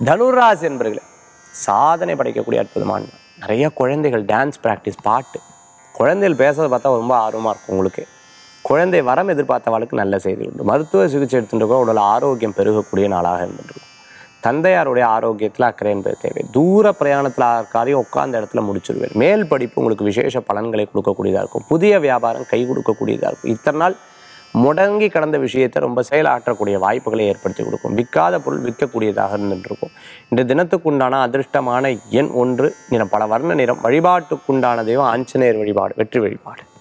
தனுராசி என்பர்களே சாதனை படைக்கக்கூடிய அற்புதமான நாள். நிறைய குழந்தைகள் டான்ஸ் ப்ராக்டிஸ் பாட்டு குழந்தைகள் பேசுறதை பார்த்தா ரொம்ப ஆர்வமாக இருக்கும் உங்களுக்கு குழந்தை வரம் எதிர்பார்த்தவளுக்கு நல்ல செய்தி உண்டு மருத்துவ சிகிச்சை எடுத்துட்டு உடல் ஆரோக்கியம் பெருகக்கூடிய நாளாக இருந்துருக்கும் தந்தையாருடைய ஆரோக்கியத்தில் அக்கறை என்பது தேவை தூர பிரயாணத்தில் காரியம் உட்கார்ந்த இடத்துல முடிச்சிருவேன் மேல் படிப்பு உங்களுக்கு விசேஷ பலன்களை கொடுக்கக்கூடியதாக இருக்கும் புதிய வியாபாரம் கை கொடுக்கக்கூடியதாக இருக்கும் இத்தனை நாள் முடங்கி கடந்த விஷயத்தை ரொம்ப செயலாற்றக்கூடிய வாய்ப்புகளை ஏற்படுத்தி கொடுக்கும் விற்காத பொருள் விற்கக்கூடியதாக இருந்துட்டு இருக்கும் இந்த தினத்துக்குண்டான அதிர்ஷ்டமான எண் ஒன்று நிறம் பல வர்ண நிறம் வழிபாட்டுக்குண்டான தெய்வம் ஆஞ்சநேயர் வழிபாடு வெற்றி வழிபாடு